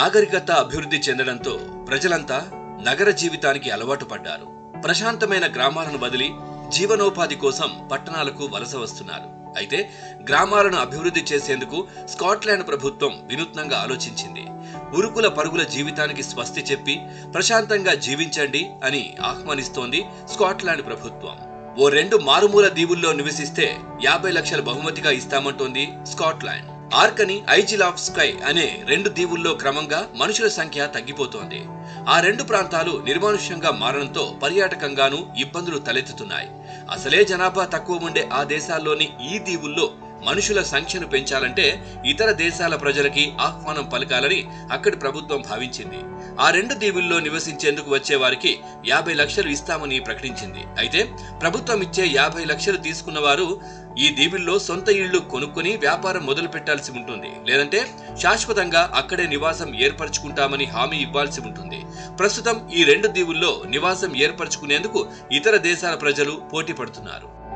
నాగరికత అభివృద్ధి చెందడంతో ప్రజలంతా నగర జీవితానికి అలవాటు పడ్డారు ప్రశాంతమైన గ్రామాలను వదిలి జీవనోపాధి కోసం పట్టణాలకు వలస వస్తున్నారు అయితే గ్రామాలను అభివృద్ధి చేసేందుకు స్కాట్లాండ్ ప్రభుత్వం వినూత్నంగా ఆలోచించింది ఉరుకుల పరుగుల జీవితానికి స్వస్తి చెప్పి ప్రశాంతంగా జీవించండి అని ఆహ్వానిస్తోంది స్కాట్లాండ్ ప్రభుత్వం ఓ రెండు మారుమూల దీవుల్లో నివసిస్తే యాభై లక్షల బహుమతిగా ఇస్తామంటోంది Scotland Orkney isle of Skye అనే రెండు దీవుల్లో క్రమంగా మనుషుల సంఖ్య తగ్గిపోతోంది ఆ రెండు ప్రాంతాలు నిర్మానుష్యంగా మారడంతో పర్యాటకంగానూ ఇబ్బందులు తలెత్తుతున్నాయి అసలే జనాభా తక్కువ ఉండే ఆ దేశాల్లోని ఈ దీవుల్లో మనుషుల సంఖ్యను పెంచాలంటే ఇతర దేశాల ప్రజలకి ఆహ్వానం పలకాలని అక్కడి ప్రభుత్వం భావించింది ఆ రెండు దీవుల్లో నివసించేందుకు వచ్చే వారికి యాభై లక్షలు ఇస్తామని ప్రకటించింది అయితే ప్రభుత్వం ఇచ్చే యాభై లక్షలు తీసుకున్న వారు ఈ దీవుల్లో సొంత ఇళ్లు కొనుక్కొని వ్యాపారం మొదలు పెట్టాల్సి ఉంటుంది లేదంటే శాశ్వతంగా అక్కడే నివాసం ఏర్పరచుకుంటామని హామీ ఇవ్వాల్సి ఉంటుంది ప్రస్తుతం ఈ రెండు దీవుల్లో నివాసం ఏర్పరచుకునేందుకు ఇతర దేశాల ప్రజలు పోటీ పడుతున్నారు